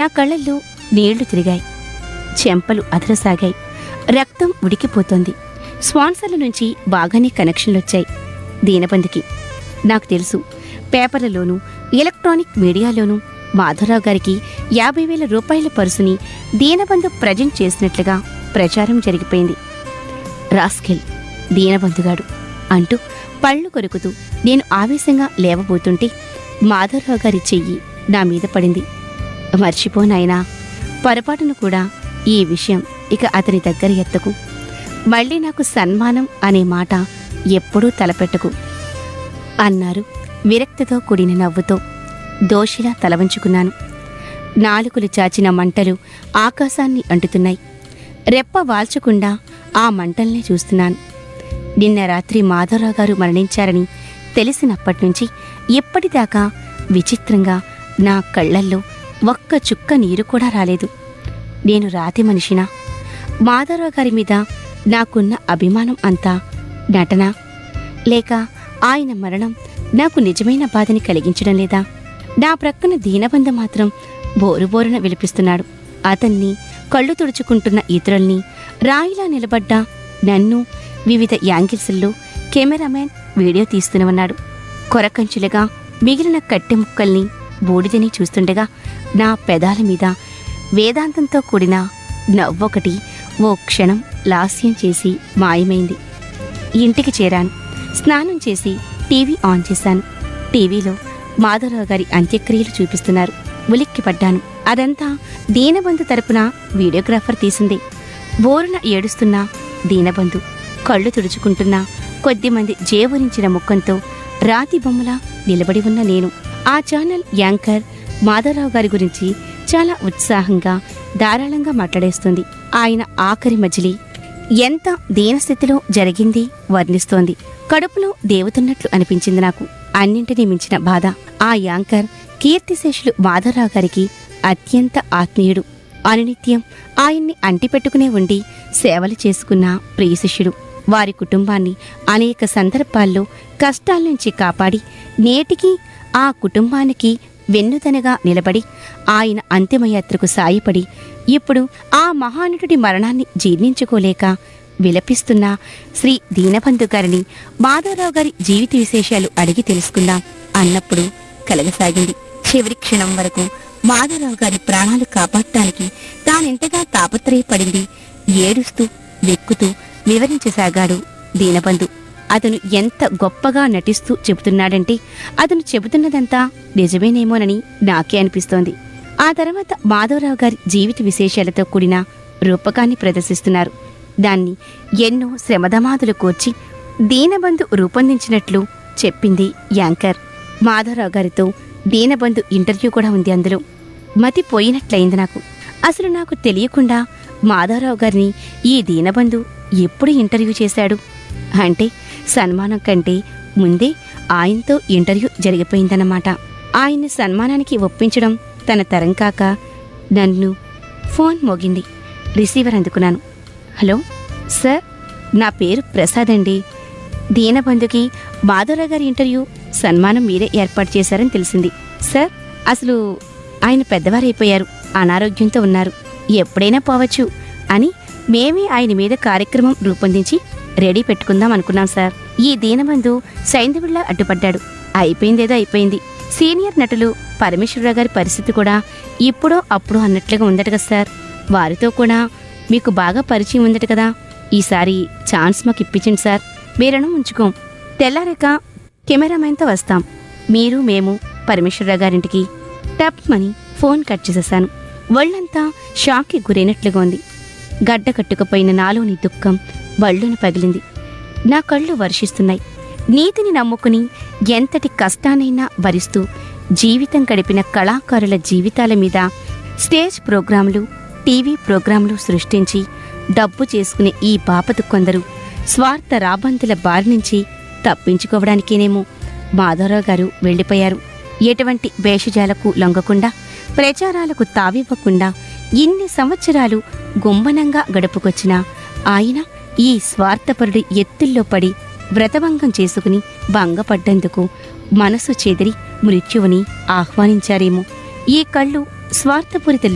కళ్ళల్లో నీళ్లు తిరిగాయి చెంపలు అదరసాగాయి రక్తం ఉడికిపోతోంది స్పాన్సర్ల నుంచి బాగానే కనెక్షన్లొచ్చాయి దీనబంధుకి నాకు తెలుసు పేపర్లలోనూ ఎలక్ట్రానిక్ మీడియాలోనూ మాధవరావు గారికి యాభై వేల రూపాయల పరుసుని దీనబంధు ప్రజెంట్ చేసినట్లుగా ప్రచారం జరిగిపోయింది రాస్కెల్ దీనబంధుగాడు అంటూ పళ్ళు కొరుకుతూ నేను ఆవేశంగా లేవబోతుంటే మాధవరావు గారి చెయ్యి నా మీద పడింది మర్చిపోనాయనా పొరపాటును కూడా ఈ విషయం ఇక అతని దగ్గర ఎత్తకు మళ్ళీ నాకు సన్మానం అనే మాట ఎప్పుడూ తలపెట్టకు అన్నారు విరక్తితో కూడిన నవ్వుతో దోషిలా తలవంచుకున్నాను నాలుకలు చాచిన మంటలు ఆకాశాన్ని అంటుతున్నాయి రెప్ప వాల్చకుండా ఆ మంటల్నే చూస్తున్నాను నిన్న రాత్రి మాధవరావు గారు మరణించారని తెలిసినప్పటి నుంచి ఇప్పటిదాకా విచిత్రంగా నా కళ్ళల్లో ఒక్క చుక్క నీరు కూడా రాలేదు నేను రాతి మనిషినా మాధవరావు గారి మీద నాకున్న అభిమానం అంతా నటన లేక ఆయన మరణం నాకు నిజమైన బాధని కలిగించడం లేదా నా ప్రక్కన దీనబంధ మాత్రం బోరుబోరున విలిపిస్తున్నాడు అతన్ని కళ్ళు తుడుచుకుంటున్న ఇతరుల్ని రాయిలా నిలబడ్డ నన్ను వివిధ యాంగిల్స్లో కెమెరామెన్ వీడియో తీస్తూనే ఉన్నాడు కొరకంచులుగా మిగిలిన కట్టె ముక్కల్ని బూడిదని చూస్తుండగా నా పెదాల మీద వేదాంతంతో కూడిన నవ్వొకటి ఓ క్షణం లాస్యం చేసి మాయమైంది ఇంటికి చేరాను స్నానం చేసి టీవీ ఆన్ చేశాను టీవీలో మాధవరావు గారి అంత్యక్రియలు చూపిస్తున్నారు ఉలిక్కిపడ్డాను అదంతా దీనబంధు తరపున వీడియోగ్రాఫర్ తీసింది బోరున ఏడుస్తున్న దీనబంధు కళ్ళు తుడుచుకుంటున్న కొద్దిమంది జేవరించిన ముఖంతో రాతి బొమ్మలా నిలబడి ఉన్న నేను ఆ ఛానల్ యాంకర్ మాధవరావు గారి గురించి చాలా ఉత్సాహంగా ధారాళంగా మాట్లాడేస్తుంది ఆయన ఆఖరి మజిలీ ఎంత దీనస్థితిలో జరిగింది వర్ణిస్తోంది కడుపులో దేవుతున్నట్లు అనిపించింది నాకు అన్నింటినీ మించిన బాధ ఆ యాంకర్ కీర్తిశేషులు మాధవరావు గారికి అత్యంత ఆత్మీయుడు అనునిత్యం ఆయన్ని అంటిపెట్టుకునే ఉండి సేవలు చేసుకున్న ప్రియ శిష్యుడు వారి కుటుంబాన్ని అనేక సందర్భాల్లో కష్టాల నుంచి కాపాడి నేటికి ఆ కుటుంబానికి వెన్నుదనగా నిలబడి ఆయన అంతిమయాత్రకు సాయపడి ఇప్పుడు ఆ మహానటుడి మరణాన్ని జీర్ణించుకోలేక విలపిస్తున్న శ్రీ దీనబంధు గారిని మాధవరావు గారి జీవిత విశేషాలు అడిగి తెలుసుకుందాం అన్నప్పుడు కలగసాగింది చివరి క్షణం వరకు మాధవరావు గారి ప్రాణాలు కాపాడటానికి తానెంతగా తాపత్రయపడింది ఏడుస్తూ వెక్కుతూ వివరించసాగాడు దీనబంధు అతను ఎంత గొప్పగా నటిస్తూ చెబుతున్నాడంటే అతను చెబుతున్నదంతా నిజమేనేమోనని నాకే అనిపిస్తోంది ఆ తర్వాత మాధవరావు గారి జీవిత విశేషాలతో కూడిన రూపకాన్ని ప్రదర్శిస్తున్నారు దాన్ని ఎన్నో శ్రమదమాదులు కోర్చి దీనబంధు రూపొందించినట్లు చెప్పింది యాంకర్ మాధవరావు గారితో దీనబంధు ఇంటర్వ్యూ కూడా ఉంది అందులో మతి పోయినట్లయింది నాకు అసలు నాకు తెలియకుండా మాధవరావు గారిని ఈ దీనబంధు ఎప్పుడు ఇంటర్వ్యూ చేశాడు అంటే సన్మానం కంటే ముందే ఆయనతో ఇంటర్వ్యూ జరిగిపోయిందన్నమాట ఆయన్ని సన్మానానికి ఒప్పించడం తన తరం కాక నన్ను ఫోన్ మోగింది రిసీవర్ అందుకున్నాను హలో సార్ నా పేరు ప్రసాద్ అండి దీనబంధుకి మాధవరావు గారి ఇంటర్వ్యూ సన్మానం మీరే ఏర్పాటు చేశారని తెలిసింది సార్ అసలు ఆయన పెద్దవారైపోయారు అనారోగ్యంతో ఉన్నారు ఎప్పుడైనా పోవచ్చు అని మేమే ఆయన మీద కార్యక్రమం రూపొందించి రెడీ పెట్టుకుందాం అనుకున్నాం సార్ ఈ దీనబంధు సైంధవుల్లా అడ్డుపడ్డాడు అయిపోయిందేదో అయిపోయింది సీనియర్ నటులు పరమేశ్వరరావు గారి పరిస్థితి కూడా ఇప్పుడో అప్పుడో అన్నట్లుగా ఉందట కదా సార్ వారితో కూడా మీకు బాగా పరిచయం ఉందట కదా ఈసారి ఛాన్స్ మాకు ఇప్పించండి సార్ మీరను ఉంచుకోం తెల్లారాక కెమెరామెన్తో వస్తాం మీరు మేము పరమేశ్వరరావు గారింటికి టప్ మని ఫోన్ కట్ చేసేశాను ఒళ్ళంతా షాక్కి గురైనట్లుగా ఉంది గడ్డ కట్టుకుపోయిన నాలోని దుఃఖం వళ్ళును పగిలింది నా కళ్ళు వర్షిస్తున్నాయి నీతిని నమ్ముకుని ఎంతటి కష్టానైనా భరిస్తూ జీవితం గడిపిన కళాకారుల జీవితాల మీద స్టేజ్ ప్రోగ్రాంలు టీవీ ప్రోగ్రాంలు సృష్టించి డబ్బు చేసుకునే ఈ బాపతు కొందరు స్వార్థ రాబంతుల బారి నుంచి తప్పించుకోవడానికేనేమో మాధవరావు గారు వెళ్ళిపోయారు ఎటువంటి భేషజాలకు లొంగకుండా ప్రచారాలకు తావివ్వకుండా ఇన్ని సంవత్సరాలు గుంబనంగా గడుపుకొచ్చిన ఆయన ఈ స్వార్థపరుడి ఎత్తుల్లో పడి వ్రతభంగం చేసుకుని భంగపడ్డందుకు మనసు చెదిరి మృత్యువుని ఆహ్వానించారేమో ఈ కళ్ళు స్వార్థపూరిత